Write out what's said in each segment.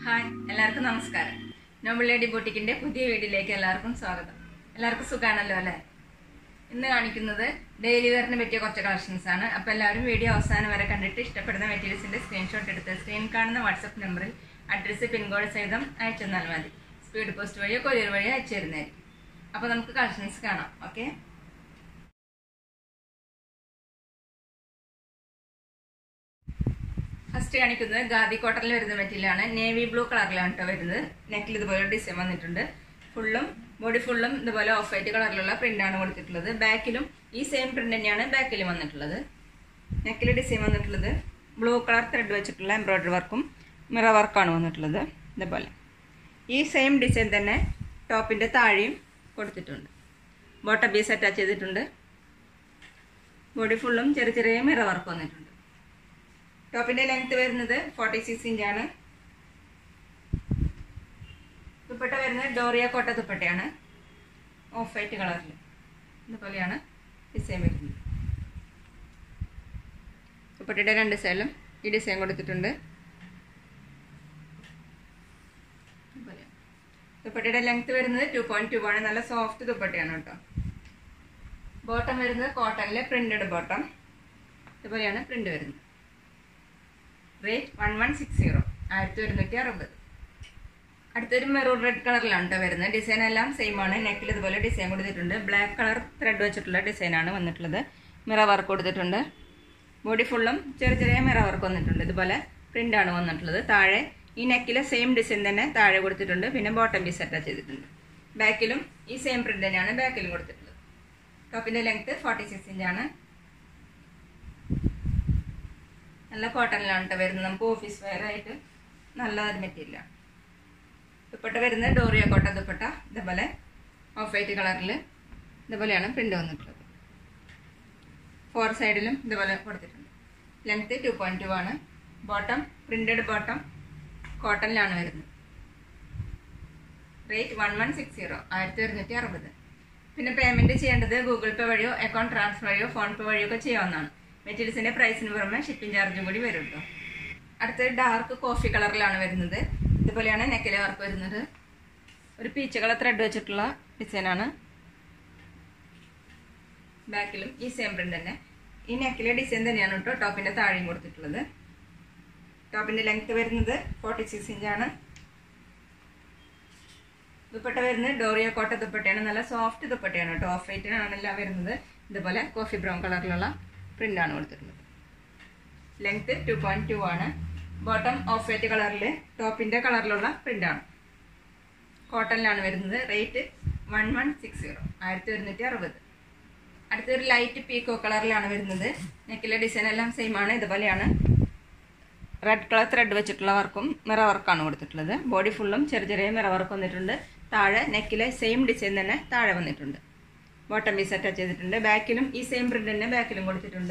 Hi എല്ലാവർക്കും നമസ്കാരം Noble lady ബൊട്ടിക്കിന്റെ പുതിയ വീഡിയോയിലേക്ക് എല്ലാവർക്കും സ്വാഗതം എല്ലാവർക്കും സുഖാണല്ലോ അല്ലേ ഇന്ന് കാണിക്കുന്നത് ഡെയിലി വെയറിന് പറ്റിയ കുറച്ച് കളക്ഷൻസ് ആണ് അപ്പോൾ എല്ലാവരും വീഡിയോ അവസാനം വരെ കണ്ടിട്ട് ഇഷ്ടപ്പെടുന്ന മെറ്റീരിയൽസിന്റെ സ്ക്രീൻഷോട്ട് എടുത്ത് സ്ക്രീൻ കാണുന്ന വാട്സപ്പ് നമ്പറിൽ അഡ്രസ്സ് പിൻകോഡ് സഹിതം അയച്ചു തന്നാൽ മതി സ്പീഡ് പോസ്റ്റ് വഴിയോ കൊറിയർ വഴിയോ അയച്ചു തരുന്നതായിരിക്കും അപ്പോൾ നമുക്ക് കളക്ഷൻസ് കാണാം ഓക്കെ ഫസ്റ്റ് കാണിക്കുന്നത് ഗാദി കോട്ടണിൽ വരുന്ന മെറ്റീരിയലാണ് നേവി ബ്ലൂ കളറിലാണ് കേട്ടോ വരുന്നത് നെക്കിൽ ഇതുപോലെ ഡിസൈൻ വന്നിട്ടുണ്ട് ഫുള്ളും ബോഡി ഫുള്ളും ഇതുപോലെ ഓഫ് വൈറ്റ് കളറിലുള്ള പ്രിന്റാണ് കൊടുത്തിട്ടുള്ളത് ബാക്കിലും ഈ സെയിം പ്രിന്റ് തന്നെയാണ് ബാക്കിലും വന്നിട്ടുള്ളത് നെക്കിൽ ഡിസൈൻ വന്നിട്ടുള്ളത് ബ്ലൂ കളർ ത്രെഡ് വെച്ചിട്ടുള്ള എംബ്രോയ്ഡറി വർക്കും മിറർ വർക്കാണ് വന്നിട്ടുള്ളത് ഇതുപോലെ ഈ സെയിം ഡിസൈൻ തന്നെ ടോപ്പിൻ്റെ താഴെയും കൊടുത്തിട്ടുണ്ട് ബോട്ടം പീസ് അറ്റാച്ച് ചെയ്തിട്ടുണ്ട് ബോഡി ഫുള്ളും ചെറിയ ചെറിയ മിറർ വർക്ക് വന്നിട്ടുണ്ട് ടോപ്പിന്റെ ലെങ്ത് വരുന്നത് ഫോർട്ടി സിക്സ് ഇഞ്ചാണ് ദുപ്പട്ട വരുന്നത് ഡോറിയ കോട്ട ദുപ്പട്ടയാണ് ഓഫ് വൈറ്റ് കളറിൽ ഇതുപോലെയാണ് ഡിസൈൻ വരുന്നത് ദുപ്പട്ടയുടെ രണ്ട് സൈഡിലും ഈ ഡിസൈൻ കൊടുത്തിട്ടുണ്ട് ഇതുപോലെയാണ്. ദുപ്പട്ടയുടെ ലെങ്ത് വരുന്നത് ടു പോയിന്റ് ടു ആണ് നല്ല സോഫ്റ്റ് ദുപ്പട്ടയാണ് കേട്ടോ ബോട്ടം വരുന്നത് കോട്ടണിലെ പ്രിന്റഡ് ബോട്ടം ഇതുപോലെയാണ് പ്രിന്റ് വരുന്നത് rate one one six zero ആയിരത്തി ഒരുന്നൂറ്റി അറുപത് അടുത്തൊരു മെറൂൺ റെഡ് കളറിലാണ് കേട്ടോ വരുന്നത് ഡിസൈൻ എല്ലാം സെയിം ആണ് നെക്കിൽ ഇതുപോലെ ഡിസൈൻ കൊടുത്തിട്ടുണ്ട് ബ്ലാക്ക് കളർ ത്രെഡ് വെച്ചിട്ടുള്ള ഡിസൈനാണ് വന്നിട്ടുള്ളത് മിറ വർക്ക് കൊടുത്തിട്ടുണ്ട് ബോഡി ഫുള്ളും ചെറിയ ചെറിയ മിറ വർക്ക് വന്നിട്ടുണ്ട് ഇതുപോലെ പ്രിൻ്റാണ് വന്നിട്ടുള്ളത് താഴെ ഈ നെക്കിലെ സെയിം ഡിസൈൻ തന്നെ താഴെ കൊടുത്തിട്ടുണ്ട് പിന്നെ ബോട്ടം പീസ് അറ്റാച്ച് ചെയ്തിട്ടുണ്ട് ബാക്കിലും ഈ സെയിം പ്രിന്റ് തന്നെയാണ് ബാക്കിലും കൊടുത്തിട്ടുള്ളത് ടോപ്പിന്റെ ലെങ്ത് ഫോർട്ടി സിക്സ് ഇഞ്ചാണ് നല്ല കോട്ടണിലാണ് കേട്ടോ വരുന്നത് നമുക്ക് ഓഫീസ് വെയർ ആയിട്ട് നല്ലൊരു മെറ്റീരിയലാണ് ദുപ്പട്ട വരുന്നത് ഡോറിയ കോട്ടൺ ദുപ്പട്ട ഇതേപോലെ ഓഫ് വൈറ്റ് കളറിൽ ഇതുപോലെയാണ് പ്രിന്റ് വന്നിട്ടുള്ളത് ഫോർ സൈഡിലും ഇതുപോലെ കൊടുത്തിട്ടുണ്ട് ലെങ്ത് ടു പോയിന്റ് ടു ആണ് ബോട്ടം പ്രിന്റഡ് ബോട്ടം കോട്ടണിലാണ് വരുന്നത് rate one one six zero ആയിരത്തി ഒരുന്നൂറ്റി അറുപത് പിന്നെ പേയ്മെന്റ് ചെയ്യേണ്ടത് ഗൂഗിൾ പേ വഴിയോ അക്കൗണ്ട് ട്രാൻസ്ഫർ വഴിയോ ഫോൺ പേ വഴിയോ ഒക്കെ ചെയ്യാവുന്നതാണ് മെറ്റീരിയൽസിന്റെ പ്രൈസിന് പുറമെ ഷിപ്പിംഗ് ചാർജും കൂടി വരും കേട്ടോ അടുത്തത് ഡാർക്ക് കോഫി കളറിലാണ് വരുന്നത് ഇതുപോലെയാണ് നെക്കിലെ വർക്ക് വരുന്നത് ഒരു പീച്ച് കളർ ത്രെഡ് വെച്ചിട്ടുള്ള ഡിസൈനാണ് ബാക്കിലും ഈ സെയിം പ്രിന്റ് തന്നെ ഈ നെക്കിലെ ഡിസൈൻ തന്നെയാണ് കേട്ടോ ടോപ്പിന്റെ താഴെയും കൊടുത്തിട്ടുള്ളത് ടോപ്പിന്റെ ലെങ്ത് വരുന്നത് ഫോർട്ടി സിക്സ് ഇഞ്ചാണ് ദുപ്പട്ട വരുന്നത് ഡോറിയ കോട്ട ദുപ്പട്ടയാണ് നല്ല സോഫ്റ്റ് ദുപ്പട്ടയാണ് കേട്ടോ ഓഫ് വൈറ്റിനാണ് എല്ലാം വരുന്നത് ഇതുപോലെ കോഫി ബ്രൗൺ കളറിലുള്ള പ്രിന്റ് ആണ് കൊടുത്തിട്ടുള്ളത് ലെങ്ത് ടു പോയിന്റ് ടു ആണ് ബോട്ടം ഓഫ് വൈറ്റ് കളറിൽ ടോപ്പിന്റെ കളറിലുള്ള പ്രിന്റ് ആണ് കോട്ടണിലാണ് വരുന്നത് rate one one six zero ആയിരത്തി ഒരുന്നൂറ്റി അറുപത് അടുത്തൊരു ലൈറ്റ് പീക്കോ കളറിലാണ് വരുന്നത് നെക്കിലെ ഡിസൈൻ എല്ലാം സെയിം ആണ് ഇതുപോലെയാണ് റെഡ് കളർ ത്രെഡ് വെച്ചിട്ടുള്ള വർക്കും മിറ വർക്കാണ് കൊടുത്തിട്ടുള്ളത് ബോഡി ഫുള്ളും ചെറിയ ചെറിയ മിറ വർക്ക് വന്നിട്ടുണ്ട് താഴെ നെക്കിലെ സെയിം ഡിസൈൻ തന്നെ താഴെ വന്നിട്ടുണ്ട് ബോട്ടം പീസ് അറ്റാച്ച് ചെയ്തിട്ടുണ്ട് ബാക്കിലും ഈ സെയിം പ്രിന്റ് തന്നെ ബാക്കിലും കൊടുത്തിട്ടുണ്ട്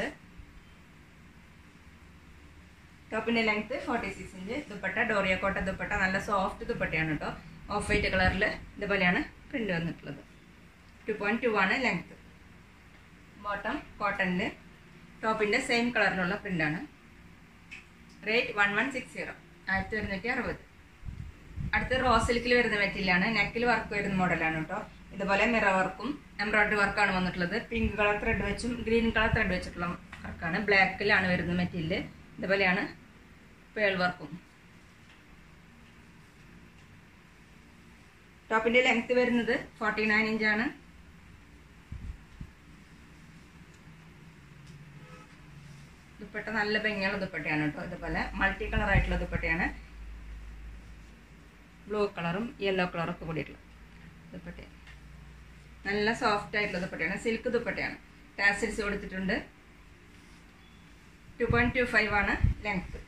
ടോപ്പിന്റെ length forty six inch dupatta doria kota dupatta നല്ല സോഫ്റ്റ് ദുപ്പട്ടയാണ് കേട്ടോ ഓഫ് വൈറ്റ് കളറിൽ ഇതുപോലെയാണ് പ്രിന്റ് വന്നിട്ടുള്ളത് ടു പോയിന്റ് ടു ആണ് ലെങ്ത് ബോട്ടം കോട്ടണിൽ ടോപ്പിന്റെ സെയിം കളറിലുള്ള പ്രിന്റാണ് rate one one six zero ആയിരത്തി ഒരുന്നൂറ്റി അറുപത് അടുത്ത് റോസ് സിൽക്കിൽ വരുന്ന മെറ്റീരിയലാണ് നെക്കിൽ വർക്ക് വരുന്ന മോഡലാണ് കേട്ടോ ഇതുപോലെ മിറ വർക്കും എംബ്രോയിഡറി വർക്കാണ് വന്നിട്ടുള്ളത് പിങ്ക് കളർ ത്രെഡ് വെച്ചും ഗ്രീൻ കളർ ത്രെഡ് വെച്ചിട്ടുള്ള വർക്കാണ് ബ്ലാക്കിലാണ് വരുന്ന മെറ്റീരിയൽ ഇതുപോലെയാണ് പേൾ വർക്കും ടോപ്പിന്റെ ലെങ്ത് വരുന്നത് ഫോർട്ടി നയൻ ഇഞ്ചാണ് ദുപ്പട്ട നല്ല ഭംഗിയുള്ള ദുപ്പട്ടയാണ് കേട്ടോ ഇതുപോലെ മൾട്ടി കളർ ആയിട്ടുള്ള ദുപ്പട്ടയാണ് ബ്ലൂ കളറും യെല്ലോ കളറും ഒക്കെ കൂടിയിട്ടുള്ള ദുപ്പട്ട നല്ല സോഫ്റ്റ് ആയിട്ടുള്ള ദുപ്പട്ടയാണ് സിൽക്ക് ദുപ്പട്ടയാണ് ടാസിൽസ് കൊടുത്തിട്ടുണ്ട് ടു പോയിന്റ് ടു ഫൈവ് ആണ് ലെങ്ത്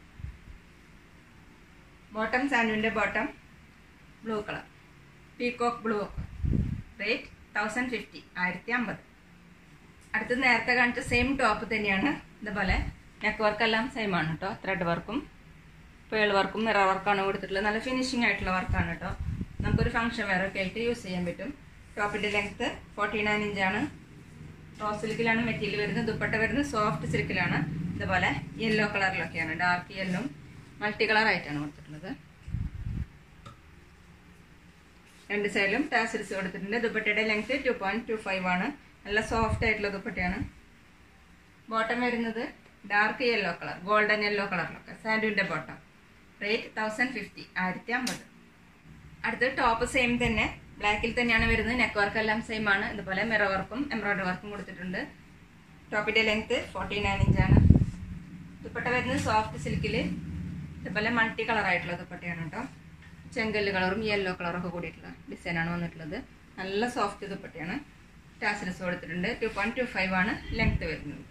ബോട്ടം സാൻഡുവിൻ്റെ bottom blue colour peacock blue rate thousand fifty ആയിരത്തി അമ്പത് അടുത്ത് നേരത്തെ കാണിച്ച സെയിം ടോപ്പ് തന്നെയാണ് ഇതുപോലെ നെക്ക് വർക്കെല്ലാം സെയിം ആണ് കേട്ടോ ത്രെഡ് വർക്കും പേൾ വർക്കും മിറ വർക്കാണ് കൊടുത്തിട്ടുള്ളത് നല്ല ഫിനിഷിംഗ് ആയിട്ടുള്ള വർക്കാണ് കേട്ടോ നമുക്കൊരു ഫംഗ്ഷൻ വെയർ ഒക്കെ ആയിട്ട് യൂസ് ചെയ്യാൻ പറ്റും ടോപ്പിന്റെ ലെങ്ത് ഫോർട്ടി നയൻ ഇഞ്ചാണ് റോസ് സിൽക്കിലാണ് മെറ്റീരിയൽ വരുന്നത് ദുപ്പട്ട വരുന്നത് സോഫ്റ്റ് സിൽക്കിലാണ് ഇതുപോലെ യെല്ലോ കളറിലൊക്കെയാണ് ഡാർക്ക് യെല്ലും മൾട്ടി കളർ ആയിട്ടാണ് കൊടുത്തിട്ടുള്ളത് രണ്ട് സൈഡിലും ടാസിൽസ് കൊടുത്തിട്ടുണ്ട് ദുപ്പട്ടയുടെ length two point two five ആണ് നല്ല സോഫ്റ്റ് ആയിട്ടുള്ള ദുപ്പട്ടയാണ് ബോട്ടം വരുന്നത് dark yellow colour golden yellow കളറിലൊക്കെ സാൻഡുവിൻ്റെ ബോട്ടം റേറ്റ് തൗസൻഡ് ഫിഫ്റ്റി ആയിരത്തി അമ്പത് അടുത്ത് ടോപ്പ് സെയിം തന്നെ ബ്ലാക്കിൽ തന്നെയാണ് വരുന്നത് നെക്ക് വർക്ക് എല്ലാം സെയിം ആണ് ഇതുപോലെ മിറർ വർക്കും എംബ്രോയിഡറി വർക്കും കൊടുത്തിട്ടുണ്ട് ടോപ്പിന്റെ ലെങ്ത് ഫോർട്ടി നയൻ ഇഞ്ചാണ് ദുപ്പട്ട വരുന്നത് സോഫ്റ്റ് സിൽക്കിൽ ഇതുപോലെ മൾട്ടി കളർ ആയിട്ടുള്ള ദുപ്പട്ടയാണ് കേട്ടോ ചെങ്കല്ല് കളറും യെല്ലോ കളറും ഒക്കെ കൂടിയിട്ടുള്ള ഡിസൈനാണ് വന്നിട്ടുള്ളത് നല്ല സോഫ്റ്റ് ദുപ്പട്ടയാണ് ടാസിൽസ് കൊടുത്തിട്ടുണ്ട് ടു പോയിന്റ് ടു ഫൈവ് ആണ് ലെങ്ത് വരുന്നത്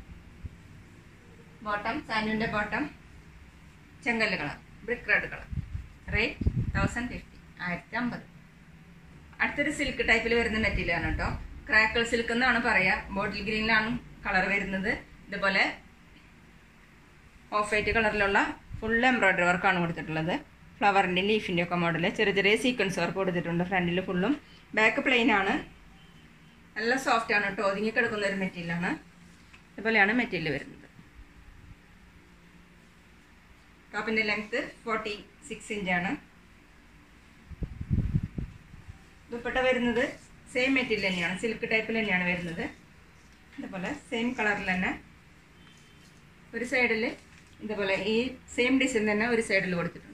ബോട്ടം സാൻഡുവിൻ്റെ ബോട്ടം ചെങ്കല്ല് colour brick red colour rate thousand fifty ആയിരത്തി അമ്പത് അടുത്തൊരു സിൽക്ക് ടൈപ്പിൽ വരുന്ന മെറ്റീരിയലാണ് കേട്ടോ ക്രാക്കിൾ സിൽക്ക് എന്നാണ് പറയുക ബോട്ടിൽ ഗ്രീനിലാണ് കളർ വരുന്നത് ഇതുപോലെ ഓഫ് വൈറ്റ് കളറിലുള്ള ഫുൾ എംബ്രോയിഡറി വർക്കാണ് കൊടുത്തിട്ടുള്ളത് ഫ്ലവറിൻ്റെ ലീഫിൻ്റെ ഒക്കെ മോഡൽ ചെറിയ ചെറിയ സീക്വൻസ് വർക്ക് കൊടുത്തിട്ടുണ്ട് ഫ്രണ്ടിൽ ഫുള്ളും ബാക്ക് പ്ലെയിൻ ആണ് നല്ല സോഫ്റ്റ് ആണ് കേട്ടോ ഒതുങ്ങി കിടക്കുന്ന ഒരു മെറ്റീരിയലാണ് ഇതുപോലെയാണ് മെറ്റീരിയൽ വരുന്നത് ടോപ്പിൻ്റെ ലെങ്ത് ഫോർട്ടി സിക്സ് ഇഞ്ചാണ് ദുപ്പട്ട വരുന്നത് സെയിം മെറ്റീരിയൽ തന്നെയാണ് സിൽക്ക് ടൈപ്പിൽ തന്നെയാണ് വരുന്നത് ഇതുപോലെ സെയിം കളറിൽ തന്നെ ഒരു സൈഡിൽ ഇതുപോലെ ഈ സെയിം ഡിസൈൻ തന്നെ ഒരു സൈഡിൽ കൊടുത്തിട്ടുണ്ട്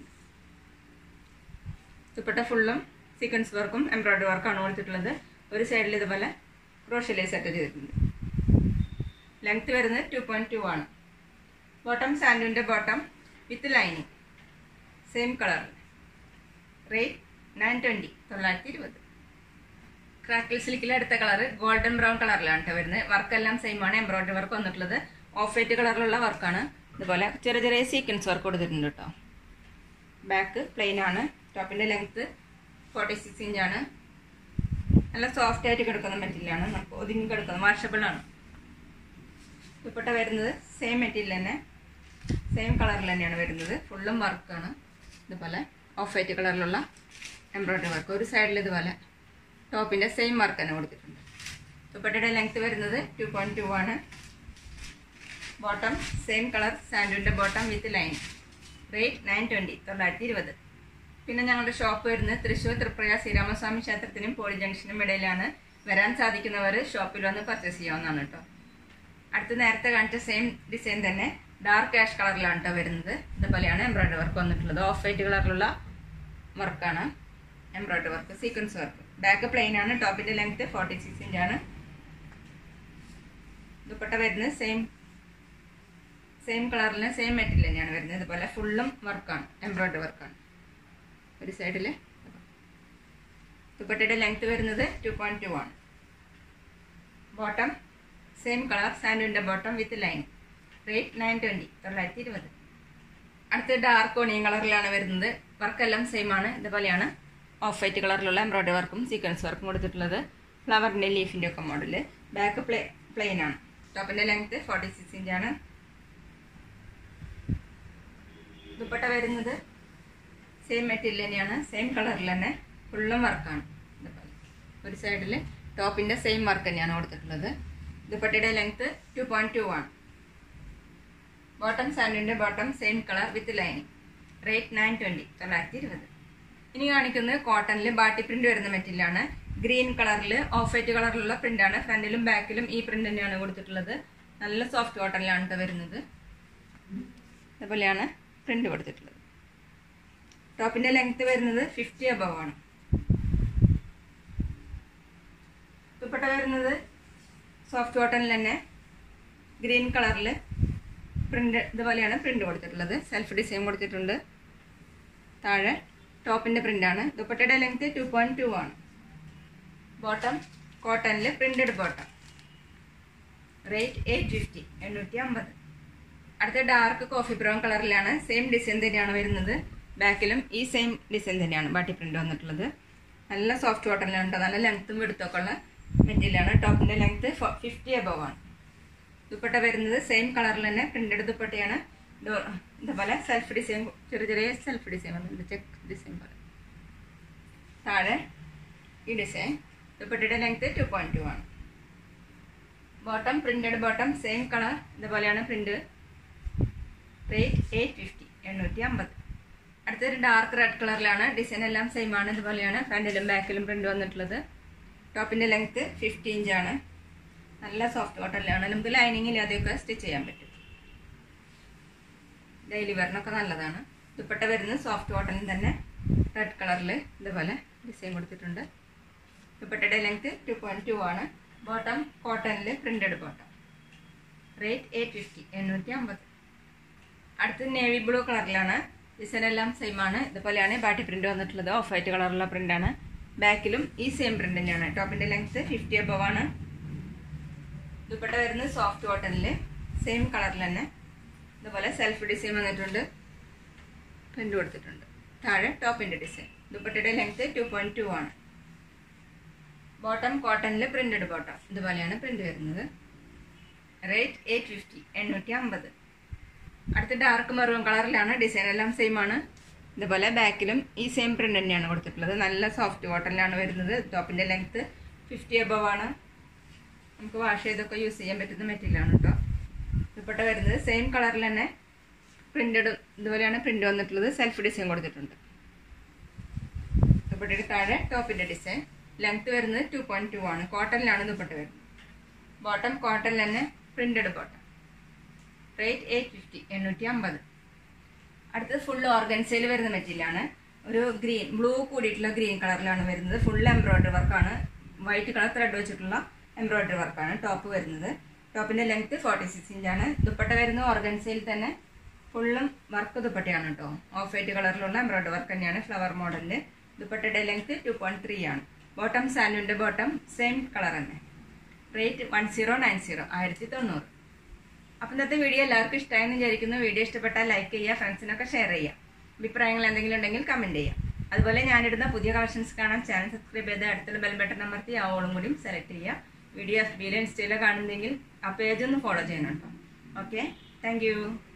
ദുപ്പട്ട ഫുള്ളും സീക്വൻസ് വർക്കും എംബ്രോയിഡറി വർക്കാണ് കൊടുത്തിട്ടുള്ളത് ഒരു സൈഡിൽ ഇതുപോലെ ക്രോഷ്യലേ സെറ്റ് ചെയ്തിട്ടുണ്ട് ലെങ്ത് വരുന്നത് ടു പോയിൻറ്റ് ടു ആണ് ബോട്ടം സാൻഡുവിൻ്റെ bottom with lining same colour rate nine twenty തൊള്ളായിരത്തി ഇരുപത് ക്രാക്കിൾ സിൽക്കിലെ അടുത്ത കളർ ഗോൾഡൻ ബ്രൗൺ കളറിലാണ് കേട്ടോ വരുന്നത് വർക്കെല്ലാം സെയിം ആണ് എംബ്രോയിഡറി വർക്ക് വന്നിട്ടുള്ളത് ഓഫ് വൈറ്റ് കളറിലുള്ള വർക്കാണ് ഇതുപോലെ ചെറിയ ചെറിയ സീക്വൻസ് വർക്ക് കൊടുത്തിട്ടുണ്ട് കേട്ടോ ബാക്ക് പ്ലെയിൻ ആണ് ടോപ്പിൻ്റെ ലെങ്ത്ത് ഫോർട്ടി സിക്സ് ഇഞ്ചാണ് നല്ല സോഫ്റ്റ് ആയിട്ട് കിടക്കുന്ന മെറ്റീരിയലാണ് നമുക്ക് ഒതുങ്ങി കിടക്കുന്നത് വാഷബിൾ ആണ് ദുപ്പട്ട വരുന്നത് സെയിം മെറ്റീരിയൽ തന്നെ സെയിം കളറിൽ തന്നെയാണ് വരുന്നത് ഫുള്ളും വർക്കാണ് ഇതുപോലെ ഓഫ് വൈറ്റ് കളറിലുള്ള എംബ്രോയിഡറി വർക്ക് ഒരു സൈഡിൽ ഇതുപോലെ ടോപ്പിൻ്റെ സെയിം വർക്ക് തന്നെ കൊടുത്തിട്ടുണ്ട് ദുപ്പട്ടയുടെ ലെങ്ത് വരുന്നത് ടു പോയിൻറ്റ് ടു ആണ് ബോട്ടം സെയിം കളർ സാൻഡുവിൻ്റെ bottom with line rate nine twenty തൊള്ളായിരത്തി ഇരുപത് പിന്നെ ഞങ്ങളുടെ ഷോപ്പ് വരുന്നത് തൃശ്ശൂർ തൃപ്രയ ശ്രീരാമസ്വാമി ക്ഷേത്രത്തിനും പോളി ജംഗ്ഷനും ഇടയിലാണ് വരാൻ സാധിക്കുന്നവർ ഷോപ്പിൽ വന്ന് പർച്ചേസ് ചെയ്യാവുന്നതാണ് കേട്ടോ അടുത്ത് നേരത്തെ കാണിച്ച സെയിം ഡിസൈൻ തന്നെ ഡാർക്ക് ആഷ് കളറിലാണ് കേട്ടോ വരുന്നത് ഇതുപോലെയാണ് എംബ്രോയിഡറി വർക്ക് വന്നിട്ടുള്ളത് ഓഫ് വൈറ്റ് കളറിലുള്ള വർക്കാണ് embroidery work sequence work back plain ആണ് ടോപ്പിന്റെ ലെങ്ത് ഫോർട്ടി സിക്സ് ഇഞ്ചാണ് ദുപ്പട്ട വരുന്നത് സെയിം സെയിം കളറിൽ സെയിം മെറ്റീരിയൽ തന്നെയാണ് വരുന്നത് ഇതുപോലെ ഫുള്ളും വർക്കാണ് എംബ്രോയിഡറി വർക്കാണ് ഒരു സൈഡിൽ ദുപ്പട്ടയുടെ ലെങ്ത് വരുന്നത് ടു പോയിന്റ് ടു ആണ് ബോട്ടം സെയിം കളർ സാൻഡുവിൻ്റെ bottom with line rate nine twenty തൊള്ളായിരത്തി ഇരുപത് അടുത്ത് ഡാർക്ക് ഓണിയൻ കളറിലാണ് വരുന്നത് വർക്കെല്ലാം സെയിം ആണ് ഇതുപോലെയാണ് ഓഫ് വൈറ്റ് കളറിലുള്ള എംബ്രോയിഡറി വർക്കും സീക്വൻസ് വർക്കും കൊടുത്തിട്ടുള്ളത് ഫ്ലവറിൻ്റെ ലീഫിൻ്റെ ഒക്കെ മോഡല് ബാക്ക് പ്ലേ പ്ലെയിൻ ആണ് ടോപ്പിൻ്റെ ലെങ്ത് ഫോർട്ടി സിക്സ് ഇഞ്ചാണ് ദുപ്പട്ട വരുന്നത് സെയിം മെറ്റീരിയൽ തന്നെയാണ് സെയിം കളറിൽ തന്നെ ഫുള്ളും വർക്കാണ് ഇതുപോലെ ഒരു സൈഡിൽ ടോപ്പിൻ്റെ സെയിം വർക്ക് തന്നെയാണ് കൊടുത്തിട്ടുള്ളത് ദുപ്പട്ടയുടെ ലെങ്ത് ടു പോയിൻറ്റ് ടു ആണ് ബോട്ടം സാൻഡിൻ്റെ bottom same colour with lining rate nine twenty തൊള്ളായിരത്തി ഇരുപത് ഇനി കാണിക്കുന്നത് കോട്ടണിൽ ബാട്ടി പ്രിന്റ് വരുന്ന മെറ്റീരിയലാണ് ഗ്രീൻ കളറിൽ ഓഫ് വൈറ്റ് കളറിലുള്ള പ്രിന്റാണ് ഫ്രണ്ടിലും ബാക്കിലും ഈ പ്രിന്റ് തന്നെയാണ് കൊടുത്തിട്ടുള്ളത് നല്ല സോഫ്റ്റ് കോട്ടണിലാണ് കേട്ടോ വരുന്നത് അതുപോലെയാണ് പ്രിന്റ് കൊടുത്തിട്ടുള്ളത് ടോപ്പിന്റെ ലെങ്ത് വരുന്നത് ഫിഫ്റ്റി അബവ് ആണ് ദുപ്പട്ട വരുന്നത് സോഫ്റ്റ് കോട്ടണിൽ തന്നെ ഗ്രീൻ കളറിൽ പ്രിന്റ് ഇതുപോലെയാണ് പ്രിന്റ് കൊടുത്തിട്ടുള്ളത് സെൽഫ് ഡിസൈൻ കൊടുത്തിട്ടുണ്ട് താഴെ ടോപ്പിന്റെ പ്രിന്റാണ് ദുപ്പട്ടയുടെ ലെങ്ത് ടു പോയിന്റ് ടു ആണ് ബോട്ടം കോട്ടണിൽ printed bottom rate eight fifty എണ്ണൂറ്റി അമ്പത് അടുത്ത ഡാർക്ക് കോഫി ബ്രൗൺ കളറിലാണ് സെയിം ഡിസൈൻ തന്നെയാണ് വരുന്നത് ബാക്കിലും ഈ സെയിം ഡിസൈൻ തന്നെയാണ് ബാട്ടി പ്രിന്റ് വന്നിട്ടുള്ളത് നല്ല സോഫ്റ്റ് കോട്ടണിലാണ് കേട്ടോ നല്ല ലെങ്ത്തും വെടുത്തൊക്കെ ഉള്ള മെറ്റീരിയലാണ് ടോപ്പിന്റെ ലെങ്ത് ഫിഫ്റ്റി അബവ് ആണ് ദുപ്പട്ട വരുന്നത് സെയിം കളറിൽ തന്നെ പ്രിന്റഡ് ദുപ്പട്ടയാണ് ഡോ- ഇതുപോലെ സെൽഫ് ഡിസൈൻ ചെറിയ ചെറിയ സെൽഫ് ഡിസൈൻ വന്നിട്ടുണ്ട് ചെക്ക് ഡിസൈൻ പോലെ താഴെ ഈ ഡിസൈൻ ദുപ്പട്ടയുടെ ലെങ്ത് ടു പോയിന്റ് ടു ആണ് bottom printed bottom same colour ഇതുപോലെയാണ് പ്രിന്റ് റേറ്റ് എയ്റ്റ് ഫിഫ്റ്റി എണ്ണൂറ്റി അമ്പത് അടുത്തൊരു ഡാർക്ക് റെഡ് കളറിലാണ് ഡിസൈൻ എല്ലാം സെയിം ആണ് ഇതുപോലെയാണ് ഫ്രണ്ടിലും ബാക്കിലും പ്രിന്റ് വന്നിട്ടുള്ളത് ടോപ്പിന്റെ ലെങ്ത് ഫിഫ്റ്റി ഇഞ്ചാണ് നല്ല സോഫ്റ്റ് കോട്ടണിലാണ് നമുക്ക് ലൈനിങ് ഇല്ലാതെയൊക്കെ സ്റ്റിച്ച് ചെയ്യാൻ പറ്റും ഡെയിലി വെയറിനൊക്കെ നല്ലതാണ് ദുപ്പട്ട വരുന്നത് സോഫ്റ്റ് കോട്ടണിൽ തന്നെ റെഡ് കളറിൽ ഇതുപോലെ ഡിസൈൻ കൊടുത്തിട്ടുണ്ട് ദുപ്പട്ടയുടെ ലെങ്ത് ടു പോയിന്റ് ടു ആണ് ബോട്ടം കോട്ടണിൽ printed bottom rate eight fifty എണ്ണൂറ്റി അമ്പത് അടുത്ത് നേവി ബ്ലൂ കളറിലാണ് ഡിസൈൻ എല്ലാം സെയിം ആണ് ഇതുപോലെയാണ് ബാട്ടി പ്രിന്റ് വന്നിട്ടുള്ളത് ഓഫ് വൈറ്റ് കളറുള്ള പ്രിന്റ് ആണ് ബാക്കിലും ഈ സെയിം പ്രിന്റ് തന്നെയാണ് ടോപ്പിന്റെ ലെങ്ത് ഫിഫ്റ്റി അബവ് ആണ് ദുപ്പട്ട വരുന്നത് സോഫ്റ്റ് കോട്ടണിൽ സെയിം കളറിൽ തന്നെ ഇതുപോലെ സെൽഫ് ഡിസൈൻ വന്നിട്ടുണ്ട് പ്രിന്റ് കൊടുത്തിട്ടുണ്ട് താഴെ ടോപ്പിന്റെ ഡിസൈൻ ദുപ്പട്ടയുടെ ലെങ്ത് ടു പോയിന്റ് ടു ആണ് ബോട്ടം കോട്ടണിൽ പ്രിന്റഡ് ബോട്ടം ഇതുപോലെയാണ് പ്രിന്റ് വരുന്നത് റേറ്റ് എയ്റ്റ് ഫിഫ്റ്റി എണ്ണൂറ്റി അമ്പത് അടുത്ത ഡാർക്ക് മെറൂൺ കളറിലാണ് ഡിസൈൻ എല്ലാം സെയിം ആണ് ഇതുപോലെ ബാക്കിലും ഈ സെയിം പ്രിന്റ് തന്നെയാണ് കൊടുത്തിട്ടുള്ളത് നല്ല സോഫ്റ്റ് കോട്ടണിലാണ് വരുന്നത് ടോപ്പിന്റെ ലെങ്ത് ഫിഫ്റ്റി അബവ് ആണ് നമുക്ക് വാഷ് ചെയ്തൊക്കെ യൂസ് ചെയ്യാൻ പറ്റുന്ന മെറ്റീരിയൽ ആണ് കേട്ടോ ദുപ്പട്ട വരുന്നത് സെയിം കളറിൽ തന്നെ പ്രിന്റഡ് ഇതുപോലെയാണ് പ്രിന്റ് വന്നിട്ടുള്ളത് സെൽഫ് ഡിസൈൻ കൊടുത്തിട്ടുണ്ട് ദുപ്പട്ടയുടെ താഴെ ടോപ്പിന്റെ ഡിസൈൻ ലെങ്ത് വരുന്നത് ടു പോയിന്റ് ടു ആണ് കോട്ടണിലാണ് ദുപ്പട്ട വരുന്നത് ബോട്ടം കോട്ടണിൽ തന്നെ printed bottom rate eight fifty എണ്ണൂറ്റി അമ്പത് അടുത്തത് ഫുൾ ഓർഗൻസയിൽ വരുന്ന മെറ്റീരിയലാണ് ഒരു ഗ്രീൻ ബ്ലൂ കൂടിയിട്ടുള്ള ഗ്രീൻ കളറിലാണ് വരുന്നത് ഫുൾ എംബ്രോയിഡറി വർക്കാണ് വൈറ്റ് കളർ ത്രെഡ് വെച്ചിട്ടുള്ള എംബ്രോയിഡറി വർക്കാണ് ടോപ്പ് വരുന്നത് ടോപ്പിന്റെ ലെങ്ത് ഫോർട്ടി സിക്സ് ഇഞ്ചാണ് ദുപ്പട്ട വരുന്ന ഓർഗൻസയിൽ തന്നെ ഫുള്ളും വർക്ക് ദുപ്പട്ടയാണ് കേട്ടോ ഓഫ് വൈറ്റ് കളറിലുള്ള എംബ്രോയിഡറി വർക്ക് തന്നെയാണ് ഫ്ലവർ മോഡലില് ദുപ്പട്ടയുടെ ലെങ്ത് ടു പോയിന്റ് ത്രീ ആണ് ബോട്ടം സാൻഡുവിന്റെ ബോട്ടം സെയിം കളർ തന്നെ rate one zero nine zero ആയിരത്തി തൊണ്ണൂറ് അപ്പം ഇന്നത്തെ വീഡിയോ എല്ലാവർക്കും ഇഷ്ടമായെന്ന് വിചാരിക്കുന്നു വീഡിയോ ഇഷ്ടപ്പെട്ടാൽ ലൈക്ക് ചെയ്യുക ഫ്രണ്ട്സിനൊക്കെ ഷെയർ ചെയ്യുക അഭിപ്രായങ്ങൾ എന്തെങ്കിലും ഉണ്ടെങ്കിൽ കമൻറ്റ് ചെയ്യുക അതുപോലെ ഞാനിടുന്ന പുതിയ കളക്ഷൻസ് കാണാൻ ചാനൽ സബ്സ്ക്രൈബ് ചെയ്ത് അടുത്തുള്ള ബെൽ ബട്ടൺ അമർത്തി ആ ഓളും കൂടി സെലക്ട് ചെയ്യുക വീഡിയോ എഫ് ബിയിലോ ഇൻസ്റ്റയിലോ കാണുന്നെങ്കിൽ ആ പേജ് ഒന്ന് ഫോളോ ചെയ്യണം കേട്ടോ ഓക്കെ താങ്ക്